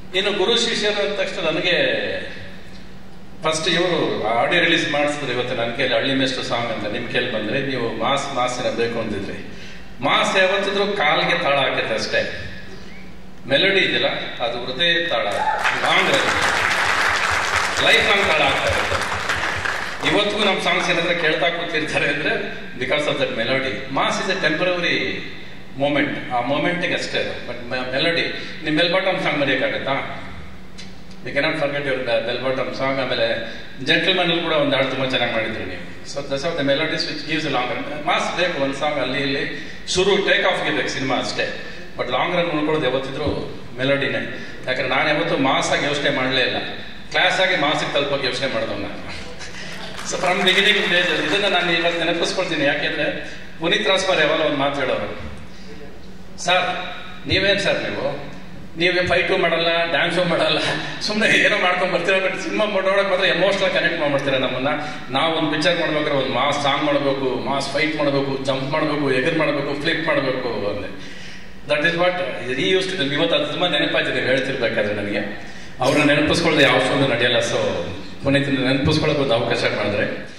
ಇನ್ನು ಗುರು ಶಿಷ್ಯರು ಅಂದ ತಕ್ಷಣ ನನಗೆ ಫಸ್ಟ್ ಇವರು ಆಡಿಯೋ ರಿಲೀಸ್ ಮಾಡಿಸಿದ್ರು ಇವತ್ತು ನನ್ನ ಕೈಲಿ ಹಳ್ಳಿ ಮೆಸ್ಟ್ ಸಾಂಗ್ ಅಂತ ನಿಮ್ಮ ಕೈಲಿ ಬಂದ್ರೆ ನೀವು ಮಾಸ್ ಮಾಸಿನ ಬೇಕು ಅಂದಿದ್ರಿ ಮಾಸ್ ಯಾವತ್ತಿದ್ರು ಕಾಲಿಗೆ ತಾಳ ಹಾಕೈತೆ ಅಷ್ಟೇ ಮೆಲೋಡಿ ಇದೆಯಲ್ಲ ಅದು ಹೃದಯ ತಾಳ ಲಾಂಗ್ ಲೈಫ್ ಲಾಂಗ್ ತಾಳ ಆಗ್ತಾ ಇರುತ್ತೆ ಇವತ್ತಿಗೂ ನಮ್ಮ ಸಾಂಗ್ಸ್ ಏನಾದ್ರೆ ಕೇಳ್ತಾ ಕೂತಿರ್ತಾರೆ ಅಂದ್ರೆ because of that melody mass is a temporary moment ಆ ಮೂಮೆಂಟಿಗೆ ಅಷ್ಟೇ ಬಟ್ ಮೆಲೋಡಿ ನಿಮ್ಮ ಬೆಲ್ ಬಾಟಮ್ ಸಾಂಗ್ ಮರೆಯೋಕ್ಕಾಗತ್ತಾ you cannot forget your bell bottom song ಆಮೇಲೆ ಜೆಂಟಲ್ಮನ್ ಕೂಡ ಒಂದು ಹಾಡು ತುಂಬಾ ಚೆನ್ನಾಗಿ ಮಾಡಿದ್ರಿ ನೀವು so thus of the melodies which gives long run mass ಬೇಕು ಒಂದು ಸಾಂಗ್ ಅಲ್ಲಿ ಇಲ್ಲಿ ಶುರು ಟೇಕ್ ಆಫ್ ಬೇಕು ಸಿನಿಮಾ ಅಷ್ಟೇ ಬಟ್ ಲಾಂಗ್ ರನ್ ಉಳ್ಕೊಳ್ಳೋದು ಯಾವತ್ತಿದ್ರು ಮೆಲೋಡಿನೇ ಯಾಕಂದ್ರೆ ನಾನು ಯಾವತ್ತೂ ಮಾಸ್ ಆಗಿ ಯೋಚನೆ ಮಾಡಲೇ ಇಲ್ಲ ಕ್ಲಾಸ್ ಆಗಿ ಮಾಸಿಗೆ ತಲುಪೋಕೆ ಯೋಚನೆ ಮಾಡಿದವ್ ನಾನು ಸೊ ಫ್ರಮ್ ಬಿಗಿನಿಂಗ್ ಡೇಸ್ ಇದನ್ನ ನಾನು ಇವತ್ತು ನೆನಪಿಸ್ಕೊಳ್ತೀನಿ ಯಾಕೆಂದ್ರೆ ಪುನೀತ್ ರಾಜ್ಕುಮಾರ್ ಯಾವಾಗ ಒಂದು ಮಾತು ಹೇಳೋರು ಸರ್ ನೀವೇನ್ ಸರ್ ನೀವು ನೀವೇ ಫೈಟು ಮಾಡಲ್ಲ ಡ್ಯಾನ್ಸು ಮಾಡಲ್ಲ ಸುಮ್ಮನೆ ಏನೋ ಮಾಡ್ಕೊಂಡ್ ಬರ್ತೀರ ಬಟ್ ಸಿನಿಮಾ ನೋಡೋಕೆ ಮಾತ್ರ ಎಮೋಷನಲ್ ಕನೆಕ್ಟ್ ಮಾಡ್ಬಿಡ್ತೀರ ನಮ್ಮನ್ನ ನಾವು ಒಂದು ಪಿಕ್ಚರ್ ಮಾಡ್ಬೇಕಾದ್ರೆ ಒಂದು ಮಾಸ್ ಸಾಂಗ್ ಮಾಡಬೇಕು ಮಾಸ್ ಫೈಟ್ ಮಾಡಬೇಕು ಜಂಪ್ ಮಾಡಬೇಕು ಎಗರ್ ಮಾಡಬೇಕು ಫ್ಲಿಪ್ ಮಾಡಬೇಕು ಅಂದೆ ದಟ್ ಇಸ್ ವಾಟ್ ಈ ಯೂಸ್ ಇವತ್ತು ಅದು ತುಂಬಾ ನೆನಪಾಯ್ತು ನೀವು ಹೇಳ್ತಿರ್ಬೇಕಾದ್ರೆ ನನಗೆ ಅವ್ರನ್ನ ನೆನಪಿಸ್ಕೊಳ್ಳದೆ ಯಾವ ಶೋ ನಡೆಯಲ್ಲ ಸೊ ಪುನೀತ್ ನೆನಪಿಸ್ಕೊಳ್ಳೋಕೆ ಒಂದು ಅವಕಾಶ ಮಾಡಿದ್ರೆ